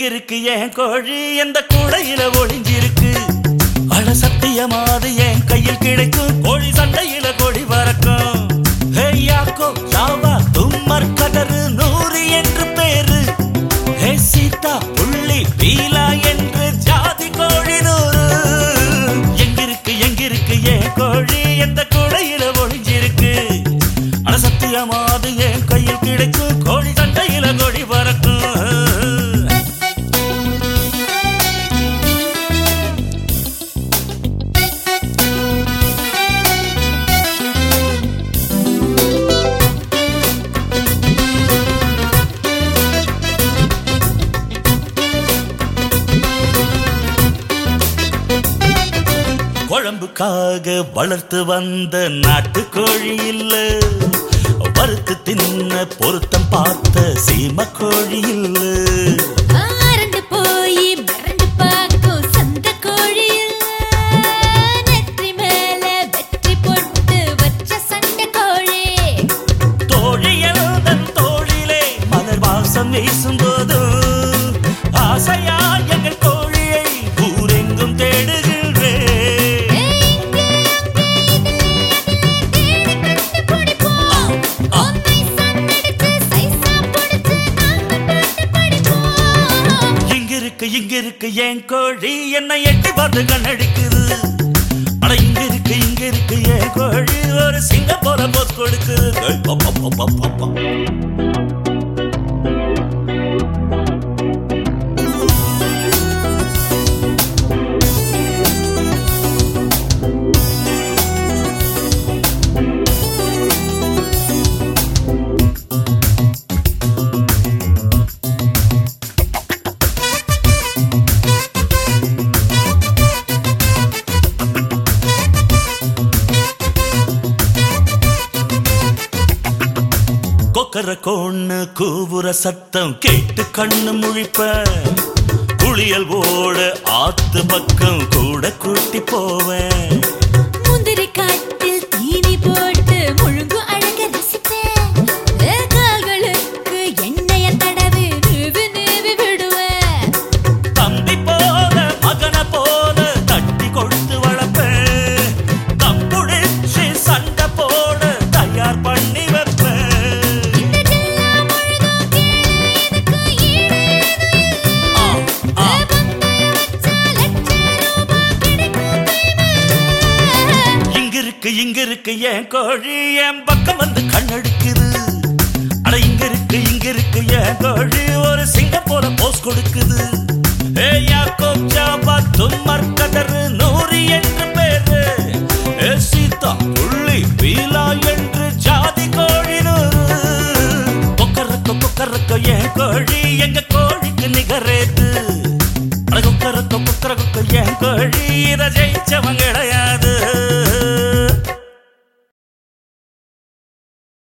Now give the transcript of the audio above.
இருக்கு என் கோழி எந்த கூடையில ஒளிஞ்சிருக்கு அட சத்தியமாது என் கையில் கிடைக்கும் கோழி சண்டையில கொடி பறக்கும் ஹே யாக்கோ யாவா தும்மர் கதறு நூறு என்று பேரு ஹே சீதா புள்ளி பீலா என்று ஜாதி கோழி நூறு எங்கிருக்கு எங்கிருக்கு என் கோழி எந்த கூடையில ஒளிஞ்சிருக்கு அட சத்தியமாது என் கையில் கிடைக்கும் கோழி சண்டையில கொடி பறக்கும் குழம்புக்காக வளர்த்து வந்த நாட்டுக்கோழி இல்ல வறுத்து தின்ன பொருத்தம் பார்த்த சீம கோழி இல்ல ஆரண்டு போய் மிரண்டு பார்க்கும் சந்த கோழியில் நெற்றி மேல வெற்றி போட்டு வச்ச சண்டை கோழி தோழியல் தன் தோழிலே மலர் வாசம் வீசும் போதும் ஆசையா எங்கள் கோழியை ஊரெங்கும் தேடுகின்றேன் இங்கே அங்கே இதிலே அதிலே தேடி கண்டுபிடிப்போம் ஒன்றை சண்டடிச்சு சைஸா பிடிச்சு நாங்க பாட்டு படிப்போம் இங்கிருக்கு இங்கிருக்கு என் கோழி என்னை எட்டி பார்த்து கண்ணடிக்குது அட இங்க இருக்கு இங்க இருக்கு என் கோழி ஒரு சிங்கப்பூர போஸ் கொடுக்குது ஏய், பா, பா, பா, பா, பா, பா. கொக்கர கோன்னு கூவுற சத்தம் கேட்டு கண்ணு முழிப்ப குளியல் ஓட ஆத்து பக்கம் கூட கூட்டி போவேன் முந்திரி காட்டில் தீனி போட்டு முழுங்கு அழக ரசிப்பேன் ஏ கால்களுக்கு எண்ணெய தடவி நீவி நீவி விடுவேன் தம்பி போல மகன போல தட்டி கொடுத்து வளர்ப்பேன் தம்புடிச்சு சண்டை போட தயார் பண்ணி வைப்பேன் இந்த ஜில்லா முழுதும் கேளு இதுக்கு ஈடு ஆ, ஆ. ஏ பந்தய வச்சா லட்ச ரூபாய் கிடைக்கும் கைமே இங்க இருக்கு இங்க இருக்கு என் கோழி என் பக்கம் வந்து கண்ணடிக்குது அட இங்க இருக்கு இங்க இருக்கு என் கோழி ஒரு சிங்கப்பூர போஸ் கொடுக்குது ஏ யாக்கோ ஜாபா தும்மர் கதறு நூறு என்று பேரு ஏ சீதா புள்ளி பீலா என்று ஜாதி கோழி நூறு கொக்கரக்க கொக்கரக்க என் கோழி எங்க கோழிக்கு நிகரேது அட கொக்கரக்க கொக்கரக்க என் கோழி இதை